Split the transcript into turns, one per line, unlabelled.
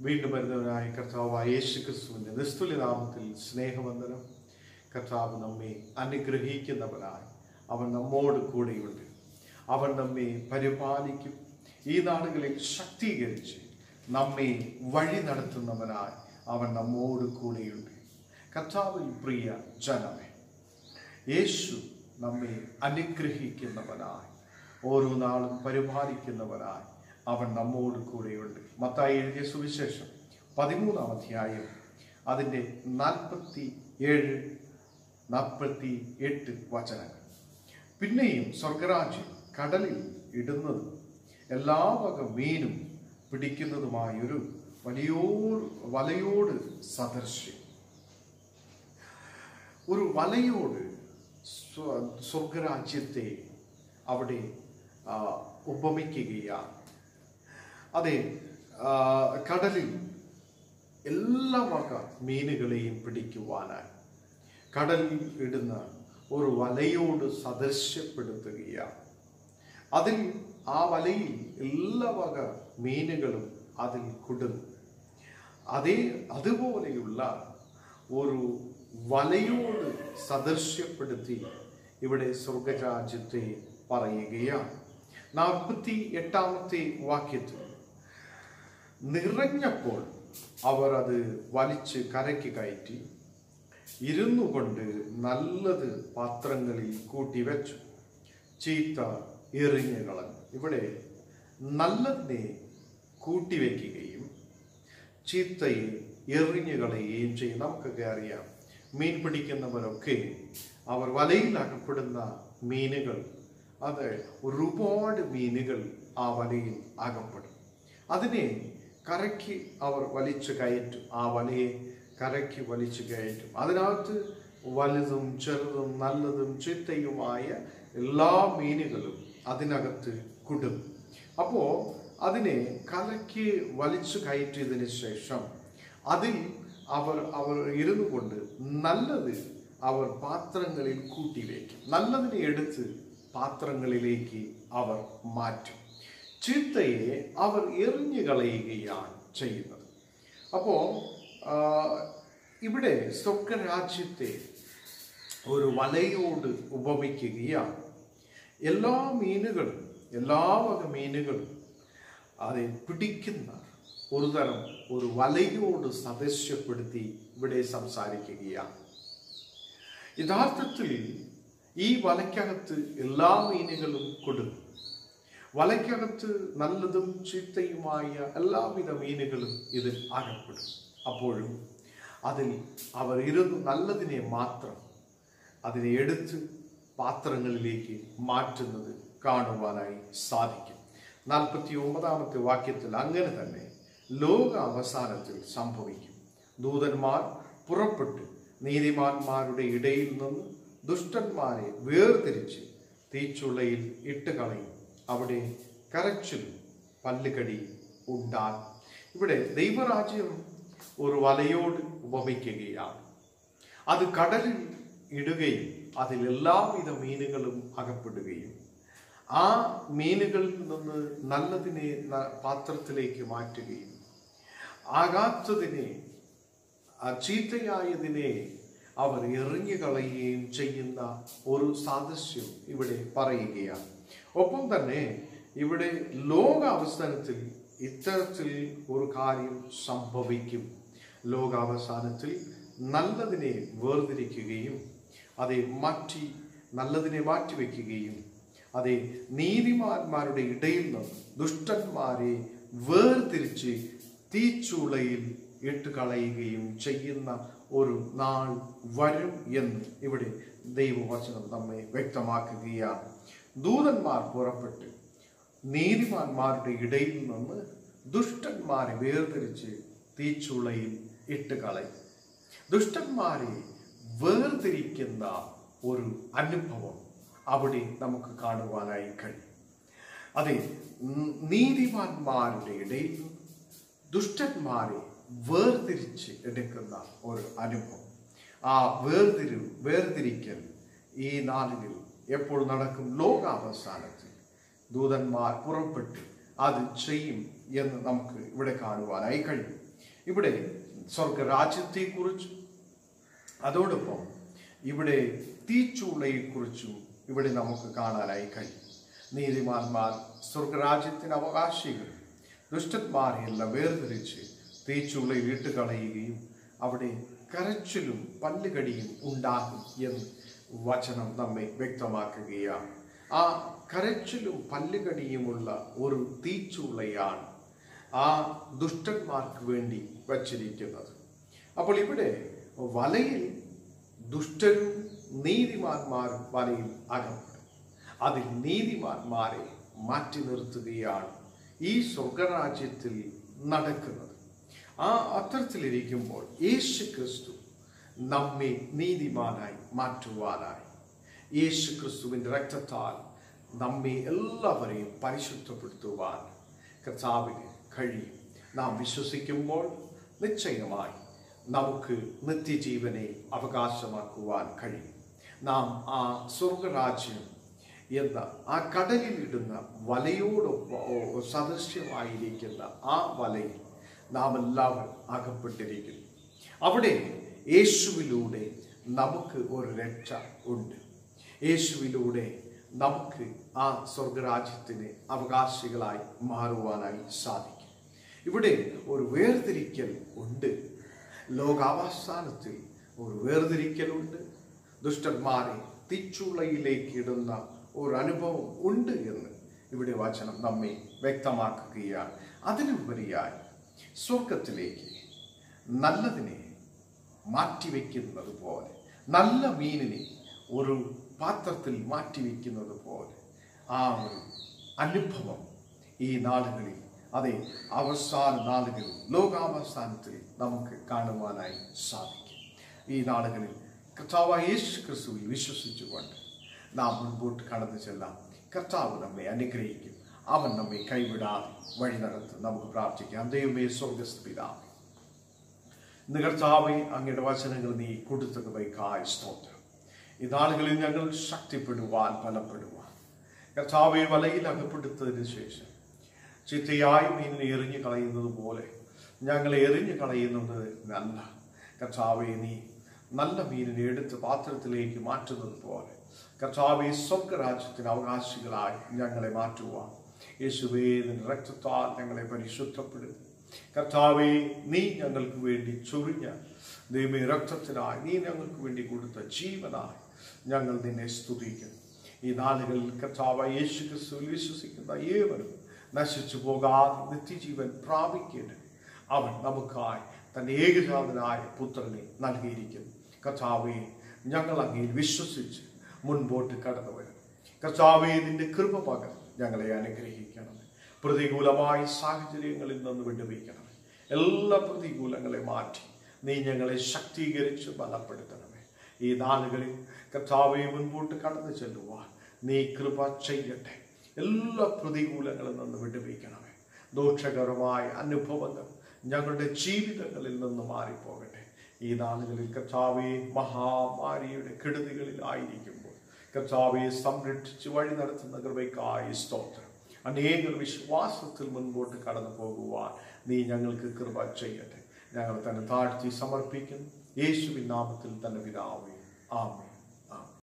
വീണ്ടും വരുന്നവനായ കർത്താവായ യേശു ക്രിസ്തുവിന്റെ നിസ്തുല്യ നാമത്തിൽ സ്നേഹവന്ദനം കർത്താവ് നമ്മെ അനുഗ്രഹിക്കുന്നവനായി അവൻ നമ്മോട് കൂടെയുണ്ട് അവൻ നമ്മെ പരിപാലിക്കും ഈ നാടുകളിൽ ശക്തീകരിച്ച് നമ്മെ വഴി നടത്തുന്നവനായി അവൻ നമ്മോട് കൂടെയുണ്ട് കർത്താവിൽ പ്രിയ ജനമേ യേശു നമ്മെ അനുഗ്രഹിക്കുന്നവനായി ഓരോ നാളും പരിപാലിക്കുന്നവനായി അവൻ നമ്മോട് കൂടെയുണ്ട് മത്തായി എഴുതിയ സുവിശേഷം പതിമൂന്നാം അധ്യായം അതിൻ്റെ നാൽപ്പത്തി ഏഴ് നാൽപ്പത്തി എട്ട് വചനങ്ങൾ പിന്നെയും സ്വർഗരാജ്യം കടലിൽ ഇടുന്നതും എല്ലാ വക മീനും പിടിക്കുന്നതുമായൊരു വലിയോട് വലയോട് സദൃശ്യം ഒരു വലയോട് സ്വ- സ്വർഗരാജ്യത്തെ അവിടെ ആ, ഉപമിക്കുകയാണ് അതെ ആ, കടലിൽ എല്ലാ വക മീനുകളെയും പിടിക്കുവാനായി കടലിൽ ഇടുന്ന ഒരു വലയോട് സദൃശ്യപ്പെടുത്തുകയാണ് അതിൽ ആ വലയിൽ എല്ലാ വക മീനുകളും അതിൽ കുടുങ്ങും അതേ അതുപോലെയുള്ള ഒരു വലയോട് സദൃശ്യപ്പെടുത്തി ഇവിടെ സ്വർഗരാജ്യത്തെ പറയുകയാണ് നാൽപ്പത്തി എട്ടാമത്തെ വാക്യത്തിൽ നിറഞ്ഞപ്പോൾ അവർ അത് വലിച്ച് കരയ്ക്ക് കയറ്റി ഇരുന്നു കൊണ്ട് നല്ലത് പാത്രങ്ങളിൽ കൂട്ടി വെച്ചു ചീത്ത എറിഞ്ഞു കളഞ്ഞു ഇവിടെ നല്ലതിനെ കൂട്ടിവെക്കുകയും ചീത്തയെ എറിഞ്ഞു കളയുകയും ചെയ്യും നമുക്കൊക്കെ അറിയാം മീൻ പിടിക്കുന്നവരൊക്കെ അവർ വലയിൽ അകപ്പെടുന്ന മീനുകൾ അത് ഒരുപാട് മീനുകൾ ആ വലയിൽ അകപ്പെടും അതിനെ കരയ്ക്ക് അവർ വലിച്ചു കയറ്റും ആ വലയെ കരയ്ക്ക് വലിച്ചു കയറ്റും അതിനകത്ത് വലുതും ചെറുതും നല്ലതും ചീത്തയുമായ എല്ലാ മീനുകളും അതിനകത്ത് കുടുങ്ങും അപ്പോൾ അതിനെ കലയ്ക്ക് വലിച്ചു കയറ്റിയതിന് ശേഷം അതിൽ അവർ അവർ ഇരുന്നു കൊണ്ട് നല്ലത് അവർ പാത്രങ്ങളിൽ കൂട്ടിവെക്കും നല്ലതിനെ എടുത്ത് പാത്രങ്ങളിലേക്ക് അവർ മാറ്റും ചീത്തയെ അവർ എറിഞ്ഞു കളയുകയാണ് ചെയ്യുന്നത് അപ്പോൾ ഇവിടെ സ്വർഗരാജ്യത്തെ ഒരു വലയോട് ഉപമിക്കുകയാണ് എല്ലാ മീനുകളും എല്ലാ വക മീനുകളും അത് പിടിക്കുന്ന ഒരു തരം ഒരു വലയോട് സദൃശ്യപ്പെടുത്തി ഇവിടെ സംസാരിക്കുകയാണ് യഥാർത്ഥത്തിൽ ഈ വലയ്ക്കകത്ത് എല്ലാ മീനുകളും കൊടുക്കും വലയ്ക്കകത്ത് നല്ലതും ചീത്തയുമായ എല്ലാവിധ മീനുകളും ഇതിൽ അകപ്പെടും അപ്പോഴും അതിൽ അവർ ഇരുന്ന് നല്ലതിനെ മാത്രം അതിനെ എടുത്ത് പാത്രങ്ങളിലേക്ക് മാറ്റുന്നത് കാണുവാനായി സാധിക്കും നാൽപ്പത്തി ഒമ്പതാമത്തെ വാക്യത്തിൽ അങ്ങനെ തന്നെ ലോക അവസാനത്തിൽ സംഭവിക്കും ദൂതന്മാർ പുറപ്പെട്ട് നീതിമാന്മാരുടെ ഇടയിൽ നിന്ന് ദുഷ്ടന്മാരെ വേർതിരിച്ച് തീച്ചുളയിൽ ഇട്ട് കളയും അവിടെ കരച്ചിലും പല്ലുകടി ഉണ്ടാകും ഇവിടെ ദൈവരാജ്യം ഒരു വലയോട് ഉപമിക്കുകയാണ് അത് കടലിൽ ഇടുകയും അതിൽ എല്ലാവിധ മീനുകളും അകപ്പെടുകയും ആ മീനുകളിൽ നിന്ന് നല്ലതിനെ ന- പാത്രത്തിലേക്ക് മാറ്റുകയും ആകാത്തതിനെ ആ ചീത്തയായതിനെ അവർ എറിഞ്ഞു കളയുകയും ചെയ്യുന്ന ഒരു സാദൃശ്യം ഇവിടെ പറയുകയാണ് ഒപ്പം തന്നെ ഇവിടെ ലോകാവസാനത്തിൽ ഇത്തരത്തിൽ ഒരു കാര്യം സംഭവിക്കും ലോകാവസാനത്തിൽ നല്ലതിനെ വേർതിരിക്കുകയും അതെ മാറ്റി നല്ലതിനെ മാറ്റിവെക്കുകയും അതെ നീതിമാന്മാരുടെ ഇടയിൽ നിന്ന് ദുഷ്ടന്മാരെ വേർതിരിച്ച് തീച്ചൂളയിൽ ഇട്ട് കളയുകയും ചെയ്യുന്ന ഒരു നാൾ വരും എന്ന് ഇവിടെ ദൈവവചനം നമ്മെ വ്യക്തമാക്കുകയാണ് ദൂതന്മാർ പുറപ്പെട്ട് നീതിമാന്മാരുടെ ഇടയിൽ നിന്ന് ദുഷ്ടന്മാരെ വേർതിരിച്ച് തീച്ചുളയിൽ ഇട്ട് കളയും ദുഷ്ടന്മാരെ വേർതിരിക്കുന്ന ഒരു അനുഭവം അവിടെ നമുക്ക് കാണുവാനായി കഴിയും അതെ ഉം, നീതിമാന്മാരുടെ ഇടയിൽ നിന്ന് ദുഷ്ടന്മാരെ വേർതിരിച്ച് എടുക്കുന്ന ഒരു അനുഭവം ആ വേർതിരു വേർതിരിക്കൽ ഈ നാളിൽ എപ്പോൾ നടക്കും ലോകാവസാനത്തിൽ ദൂതന്മാർ പുറപ്പെട്ട് അത് ചെയ്യും എന്ന് നമുക്ക് ഇവിടെ കാണുവാനായി കഴിയും ഇവിടെ സ്വർഗരാജ്യത്തെക്കുറിച്ചും അതോടൊപ്പം ഇവിടെ തീച്ചൂളയെക്കുറിച്ചും ഇവിടെ നമുക്ക് കാണാനായി കഴിയും നീതിമാന്മാർ സ്വർഗരാജ്യത്തിന് അവകാശികൾ ദുഷ്ടന്മാരെയെല്ലാം വേർതിരിച്ച് തീച്ചൂളയിൽ ഇട്ടുകളയുകയും അവിടെ കരച്ചിലും പല്ലുകടിയും ഉണ്ടാകും എന്ന് വചനം നമ്മെ വ്യക്തമാക്കുകയാണ് ആ കരച്ചിലും പല്ലുകടിയുമുള്ള ഒരു തീച്ചൂളയാണ് ആ ദുഷ്ടന്മാർക്ക് വേണ്ടി വച്ചിരിക്കുന്നത് അപ്പോൾ ഇവിടെ വലയിൽ ദുഷ്ടരും നീതിമാന്മാരും വലയിൽ അകപ്പെടും അതിൽ നീതിമാന്മാരെ മാറ്റി നിർത്തുകയാണ് ഈ സ്വർഗരാജ്യത്തിൽ നടക്കുന്നത് ആ അത്തരത്തിലിരിക്കുമ്പോൾ യേശു ക്രിസ്തു നമ്മെ നീതിമാനായി മാറ്റുവാനായി യേശു ക്രിസ്തുവിൻ്റെ രക്തത്താൽ നമ്മെ എല്ലാവരെയും പരിശുദ്ധപ്പെടുത്തുവാൻ കർത്താവിന് കഴിയും നാം വിശ്വസിക്കുമ്പോൾ നിശ്ചയമായി നമുക്ക് നിത്യജീവനെ അവകാശമാക്കുവാൻ കഴിയും നാം ആ സ്വർഗരാജ്യം എന്ന ആ കടലിലിടുന്ന വലയോടൊപ്പം സദൃശ്യമായിരിക്കുന്ന ആ വലയിൽ നാം എല്ലാവരും അകപ്പെട്ടിരിക്കുന്നു അവിടെ യേശുവിലൂടെ നമുക്ക് ഒരു രക്ഷ ഉണ്ട് യേശുവിലൂടെ നമുക്ക് ആ സ്വർഗരാജ്യത്തിന് അവകാശികളായി മാറുവാനായി സാധിക്കും ഇവിടെ ഒരു വേർതിരിക്കൽ ഉണ്ട് ലോകാവസാനത്തിൽ ഒരു വേർതിരിക്കലുണ്ട് ദുഷ്ടന്മാരെ തിച്ചുളയിലേക്ക് ഇടുന്ന ഒരു അനുഭവം ഉണ്ട് എന്ന് ഇവിടെ വചനം നമ്മെ വ്യക്തമാക്കുകയാണ് അതിനുപരിയായി സ്വർഗത്തിലേക്ക് നല്ലതിനെ മാറ്റിവെക്കുന്നത് പോലെ നല്ല മീനിനെ ഒരു പാത്രത്തിൽ മാറ്റിവെക്കുന്നത് പോലെ ആ ഒരു അനുഭവം ഈ നാളുകളിൽ അതെ അവസാന നാളുകളിൽ ലോകാവസാനത്തിൽ നമുക്ക് കാണുവാനായി സാധിക്കും ഈ നാളുകളിൽ കർത്താവായ യേശു ക്രിസ്തുവിൽ വിശ്വസിച്ചുകൊണ്ട് നാം മുൻപോട്ട് കടന്നു ചെല്ലാം കർത്താവ് നമ്മെ അനുഗ്രഹിക്കും അവൻ നമ്മെ കൈവിടാതെ വഴി നടത്തും നമുക്ക് പ്രാർത്ഥിക്കാം ദൈവമേ സ്വർഗസ്ഥ പിതാവേ ഇന്ന് കർത്താവെ അങ്ങയുടെ വചനങ്ങൾ നീ കൊടുത്തതുവൈക്കായ സ്തോത്രം ഈ നാളുകളിൽ ഞങ്ങൾ ശക്തിപ്പെടുവാൻ ബലപ്പെടുവാൻ കർത്താവെ വലയിൽ അകപ്പെടുത്തതിന് ശേഷം ചിത്തയായി മീനിനെ എറിഞ്ഞു കളയുന്നത് പോലെ ഞങ്ങളെ എറിഞ്ഞു കളയുന്നത് നല്ല കർത്താവെ നീ നല്ല മീനിനെ എടുത്ത് പാത്രത്തിലേക്ക് മാറ്റുന്നത് പോലെ കർത്താവെ സ്വർഗരാജ്യത്തിന് അവകാശികളായി ഞങ്ങളെ മാറ്റുവാൻ യേശുവേ നിന്റെ രക്തത്താൽ ഞങ്ങളെ പരിശുദ്ധപ്പെടുത്തി കർത്താവെ നീ ഞങ്ങൾക്ക് വേണ്ടി ചൊരിഞ്ഞ ദൈവമേ രക്തത്തിനായി നീ ഞങ്ങൾക്ക് വേണ്ടി കൊടുത്ത ജീവനായി ഞങ്ങൾ നിന്നെ സ്തുതിക്കുന്നു ഈ നാളുകളിൽ കർത്താവ് യേശു ക്രിസ്തുവിൽ വിശ്വസിക്കുന്ന ഏവരും നശിച്ചു പോകാതെ നിത്യജീവൻ പ്രാപിക്കേണ്ടത് അവൻ നമുക്കായി തന്റെ ഏകജാതനായ പുത്രനെ നൽകിയിരിക്കുന്നു കർത്താവെ ഞങ്ങൾ അങ്ങയിൽ വിശ്വസിച്ച് മുൻപോട്ട് കടന്നു വരും കർത്താവെ നിന്റെ കൃപ പകർ ഞങ്ങളെ അനുഗ്രഹിക്കണം പ്രതികൂലമായ സാഹചര്യങ്ങളിൽ നിന്ന് വിടുവിക്കണം എല്ലാ പ്രതികൂലങ്ങളെ മാറ്റി നീ ഞങ്ങളെ ശക്തീകരിച്ച് ബലപ്പെടുത്തണമേ ഈ നാളുകളിൽ കർത്താവെ മുൻപോട്ട് കടന്നു ചെല്ലുവാൻ നീ കൃപ ചെയ്യട്ടെ എല്ലാ പ്രതികൂലങ്ങളിൽ നിന്ന് വിടുവിക്കണമേ ദോഷകരമായ അനുഭവങ്ങൾ ഞങ്ങളുടെ ജീവിതങ്ങളിൽ നിന്ന് മാറിപ്പോകട്ടെ ഈ നാളുകളിൽ കർത്താവെ മഹാമാരിയുടെ കെടുതികളിലായിരിക്കുമ്പോൾ കർത്താവെ സംരക്ഷിച്ച് വഴി നടത്തുന്ന കൃപയ്ക്കായി സ്തോത്രം അനേകർ വിശ്വാസത്തിൽ മുൻപോട്ട് കടന്നു പോകുവാൻ നീ ഞങ്ങൾക്ക് കൃപ ചെയ്യട്ടെ ഞങ്ങൾ തന്നെ താഴ്ത്തി സമർപ്പിക്കുന്നു യേശുവിൻ നാമത്തിൽ തന്നെ പിതാവേ ആമേ